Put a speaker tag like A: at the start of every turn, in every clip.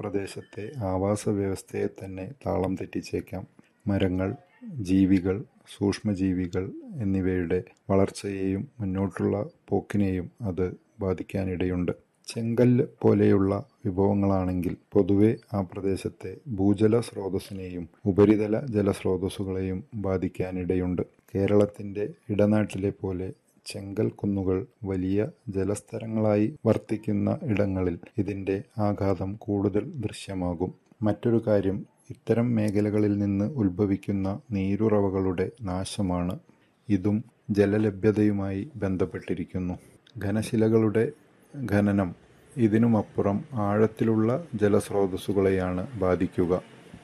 A: പ്രദേശത്തെ ആവാസ വ്യവസ്ഥയെ തന്നെ താളം തെറ്റിച്ചേക്കാം മരങ്ങൾ ജീവികൾ സൂക്ഷ്മജീവികൾ എന്നിവയുടെ വളർച്ചയെയും മുന്നോട്ടുള്ള പോക്കിനെയും അത് ബാധിക്കാനിടയുണ്ട് ചെങ്കല്ല് പോലെയുള്ള വിഭവങ്ങളാണെങ്കിൽ പൊതുവെ ആ പ്രദേശത്തെ ഭൂജല സ്രോതസ്സിനെയും ഉപരിതല ജലസ്രോതസ്സുകളെയും ബാധിക്കാനിടയുണ്ട് കേരളത്തിൻ്റെ ഇടനാട്ടിലെ പോലെ ചെങ്കൽ കുന്നുകൾ വലിയ ജലസ്തരങ്ങളായി വർത്തിക്കുന്ന ഇടങ്ങളിൽ ഇതിൻ്റെ ആഘാതം കൂടുതൽ ദൃശ്യമാകും മറ്റൊരു കാര്യം ഇത്തരം മേഖലകളിൽ നിന്ന് ഉത്ഭവിക്കുന്ന നീരുറവകളുടെ നാശമാണ് ഇതും ജലലഭ്യതയുമായി ബന്ധപ്പെട്ടിരിക്കുന്നു ഘനശിലകളുടെ ഖനനം ഇതിനുമപ്പുറം ആഴത്തിലുള്ള ജലസ്രോതസ്സുകളെയാണ് ബാധിക്കുക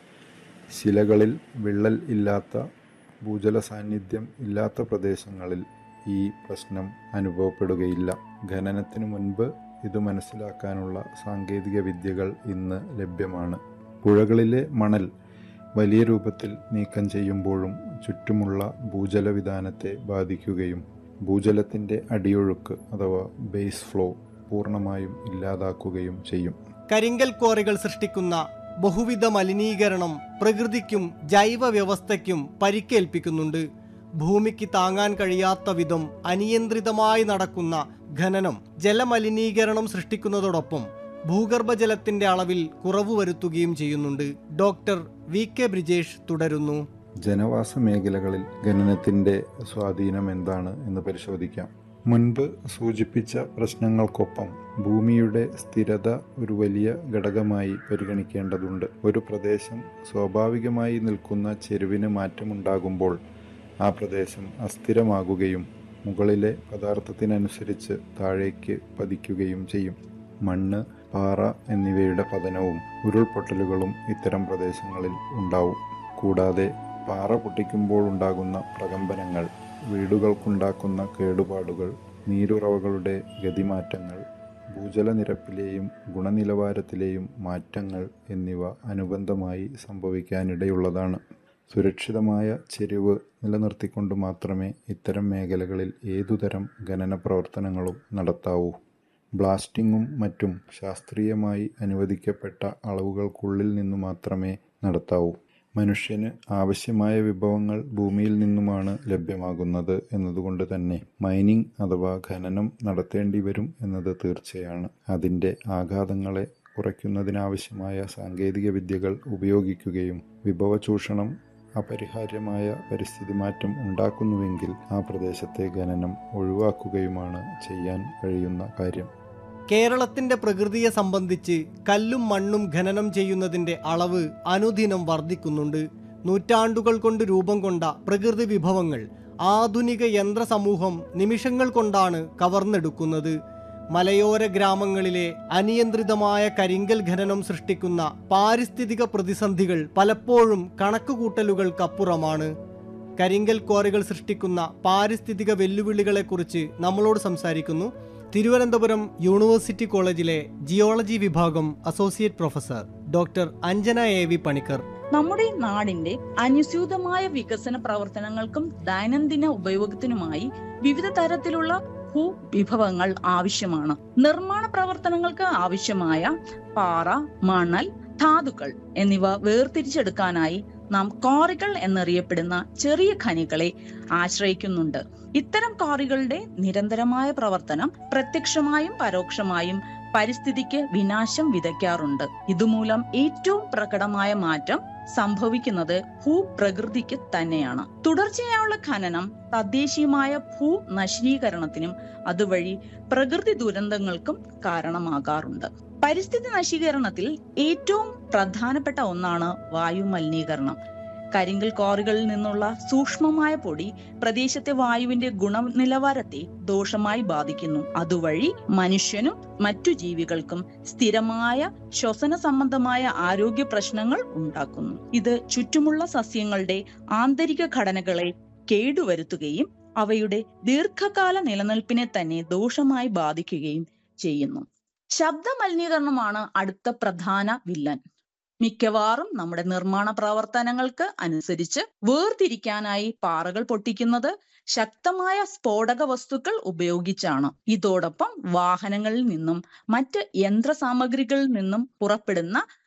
A: ശിലകളിൽ വിള്ളൽ ഇല്ലാത്ത ഭൂജല സാന്നിധ്യം ഇല്ലാത്ത പ്രദേശങ്ങളിൽ ഈ പ്രശ്നം അനുഭവപ്പെടുകയില്ല ഖനനത്തിനു മുൻപ് ഇത് മനസ്സിലാക്കാനുള്ള സാങ്കേതിക വിദ്യകൾ ഇന്ന് ലഭ്യമാണ് പുഴകളിലെ മണൽ വലിയ രൂപത്തിൽ നീക്കം ചെയ്യുമ്പോഴും ചുറ്റുമുള്ള ഭൂജലവിധാനത്തെ ബാധിക്കുകയും ഭൂജലത്തിൻ്റെ അടിയൊഴുക്ക് അഥവാ ബേസ് ഫ്ലോ പൂർണ്ണമായും ഇല്ലാതാക്കുകയും ചെയ്യും
B: കരിങ്കൽ ക്വാറികൾ സൃഷ്ടിക്കുന്ന ബഹുവിധ മലിനീകരണം പ്രകൃതിക്കും ജൈവ വ്യവസ്ഥയ്ക്കും പരിക്കേൽപ്പിക്കുന്നുണ്ട് ഭൂമിക്ക് താങ്ങാൻ കഴിയാത്ത വിധം അനിയന്ത്രിതമായി നടക്കുന്ന ഖനനം ജലമലിനീകരണം സൃഷ്ടിക്കുന്നതോടൊപ്പം ഭൂഗർഭജലത്തിന്റെ അളവിൽ കുറവ് വരുത്തുകയും ചെയ്യുന്നുണ്ട് ഡോക്ടർ വി കെ ബ്രിജേഷ് തുടരുന്നു
A: ജനവാസ മേഖലകളിൽ ഖനനത്തിൻ്റെ സ്വാധീനം എന്താണ് എന്ന് പരിശോധിക്കാം മുൻപ് സൂചിപ്പിച്ച പ്രശ്നങ്ങൾക്കൊപ്പം ഭൂമിയുടെ സ്ഥിരത ഒരു വലിയ ഘടകമായി പരിഗണിക്കേണ്ടതുണ്ട് ഒരു പ്രദേശം സ്വാഭാവികമായി നിൽക്കുന്ന ചെരുവിന് മാറ്റമുണ്ടാകുമ്പോൾ ആ പ്രദേശം അസ്ഥിരമാകുകയും മുകളിലെ പദാർത്ഥത്തിനനുസരിച്ച് താഴേക്ക് പതിക്കുകയും ചെയ്യും മണ്ണ് പാറ എന്നിവയുടെ പതനവും ഉരുൾപൊട്ടലുകളും ഇത്തരം പ്രദേശങ്ങളിൽ ഉണ്ടാവും കൂടാതെ പാറ പൊട്ടിക്കുമ്പോൾ ഉണ്ടാകുന്ന പ്രകമ്പനങ്ങൾ വീടുകൾക്കുണ്ടാക്കുന്ന കേടുപാടുകൾ നീരുറവകളുടെ ഗതിമാറ്റങ്ങൾ ഭൂജലനിരപ്പിലെയും ഗുണനിലവാരത്തിലെയും മാറ്റങ്ങൾ എന്നിവ അനുബന്ധമായി സംഭവിക്കാനിടയുള്ളതാണ് സുരക്ഷിതമായ ചെരിവ് നിലനിർത്തിക്കൊണ്ട് മാത്രമേ ഇത്തരം മേഖലകളിൽ ഏതുതരം ഖനന പ്രവർത്തനങ്ങളും നടത്താവൂ ബ്ലാസ്റ്റിങ്ങും മറ്റും ശാസ്ത്രീയമായി അനുവദിക്കപ്പെട്ട അളവുകൾക്കുള്ളിൽ നിന്നു മാത്രമേ നടത്താവൂ മനുഷ്യന് ആവശ്യമായ വിഭവങ്ങൾ ഭൂമിയിൽ നിന്നുമാണ് ലഭ്യമാകുന്നത് എന്നതുകൊണ്ട് തന്നെ മൈനിങ് അഥവാ ഖനനം നടത്തേണ്ടി വരും എന്നത് തീർച്ചയാണ് അതിൻ്റെ ആഘാതങ്ങളെ കുറയ്ക്കുന്നതിനാവശ്യമായ സാങ്കേതിക വിദ്യകൾ ഉപയോഗിക്കുകയും വിഭവ ചൂഷണം അപരിഹാര്യമായ പരിസ്ഥിതി മാറ്റം ഉണ്ടാക്കുന്നുവെങ്കിൽ ആ പ്രദേശത്തെ ഖനനം ഒഴിവാക്കുകയുമാണ് ചെയ്യാൻ കഴിയുന്ന കാര്യം
B: കേരളത്തിന്റെ പ്രകൃതിയെ സംബന്ധിച്ച് കല്ലും മണ്ണും ഖനനം ചെയ്യുന്നതിന്റെ അളവ് അനുദിനം വർദ്ധിക്കുന്നുണ്ട് നൂറ്റാണ്ടുകൾ കൊണ്ട് രൂപം കൊണ്ട പ്രകൃതി വിഭവങ്ങൾ ആധുനിക യന്ത്ര സമൂഹം നിമിഷങ്ങൾ കൊണ്ടാണ് കവർന്നെടുക്കുന്നത് മലയോര ഗ്രാമങ്ങളിലെ അനിയന്ത്രിതമായ കരിങ്കൽ ഖനനം സൃഷ്ടിക്കുന്ന പാരിസ്ഥിതിക പ്രതിസന്ധികൾ പലപ്പോഴും കണക്കുകൂട്ടലുകൾക്കപ്പുറമാണ് കരിങ്കൽ ക്വാറികൾ സൃഷ്ടിക്കുന്ന പാരിസ്ഥിതിക വെല്ലുവിളികളെക്കുറിച്ച് നമ്മളോട് സംസാരിക്കുന്നു തിരുവനന്തപുരം യൂണിവേഴ്സിറ്റി കോളേജിലെ ജിയോളജി വിഭാഗം associate professor doctor Anjana A V Panicker
C: നമ്മുടെ നാടിന്റെ അനുസ്യൂതമായ വികസന പ്രവർത്തനങ്ങൾക്കും ദൈനംദിന ഉപയോഗത്തിനുമായി വിവിധ തരത്തിലുള്ള ഭൂവിഭവങ്ങൾ ആവശ്യമാണ് നിർമ്മാണ പ്രവർത്തനങ്ങൾക്ക് ആവശ്യമായ പാറ മണൽ ധാതുക്കൾ എന്നിവ വേർതിരിച്ചെടുക്കാനായി നാം ക്വാറികൾ എന്നറിയപ്പെടുന്ന ചെറിയ ഖനികളെ ആശ്രയിക്കുന്നുണ്ട് ഇത്തരം ക്വാറികളുടെ നിരന്തരമായ പ്രവർത്തനം പ്രത്യക്ഷമായും പരോക്ഷമായും പരിസ്ഥിതിക്ക് വിനാശം വിതയ്ക്കാറുണ്ട് ഇതുമൂലം ഏറ്റവും പ്രകടമായ മാറ്റം സംഭവിക്കുന്നത് ഭൂപ്രകൃതിക്ക് തന്നെയാണ് തുടർച്ചയായുള്ള ഖനനം തദ്ദേശീയമായ ഭൂ നശീകരണത്തിനും അതുവഴി പ്രകൃതി ദുരന്തങ്ങൾക്കും കാരണമാകാറുണ്ട് പരിസ്ഥിതി നശീകരണത്തിൽ ഏറ്റവും പ്രധാനപ്പെട്ട ഒന്നാണ് വായു മലിനീകരണം കരിങ്കൽ ക്വാറികളിൽ നിന്നുള്ള സൂക്ഷ്മമായ പൊടി പ്രദേശത്തെ വായുവിന്റെ ഗുണനിലവാരത്തെ ദോഷമായി ബാധിക്കുന്നു അതുവഴി മനുഷ്യനും മറ്റു ജീവികൾക്കും സ്ഥിരമായ ശ്വസന സംബന്ധമായ ആരോഗ്യ പ്രശ്നങ്ങൾ ഉണ്ടാക്കുന്നു ഇത് ചുറ്റുമുള്ള സസ്യങ്ങളുടെ ആന്തരിക ഘടനകളെ കേടുവരുത്തുകയും അവയുടെ ദീർഘകാല നിലനിൽപ്പിനെ തന്നെ ദോഷമായി ബാധിക്കുകയും ചെയ്യുന്നു ശബ്ദ മലിനീകരണമാണ് അടുത്ത പ്രധാന വില്ലൻ മിക്കവാറും നമ്മുടെ നിർമ്മാണ പ്രവർത്തനങ്ങൾക്ക് അനുസരിച്ച് വേർതിരിക്കാനായി പാറകൾ പൊട്ടിക്കുന്നത് ശക്തമായ സ്ഫോടക വസ്തുക്കൾ ഉപയോഗിച്ചാണ് ഇതോടൊപ്പം വാഹനങ്ങളിൽ നിന്നും മറ്റ് യന്ത്ര സാമഗ്രികളിൽ നിന്നും പുറപ്പെടുന്ന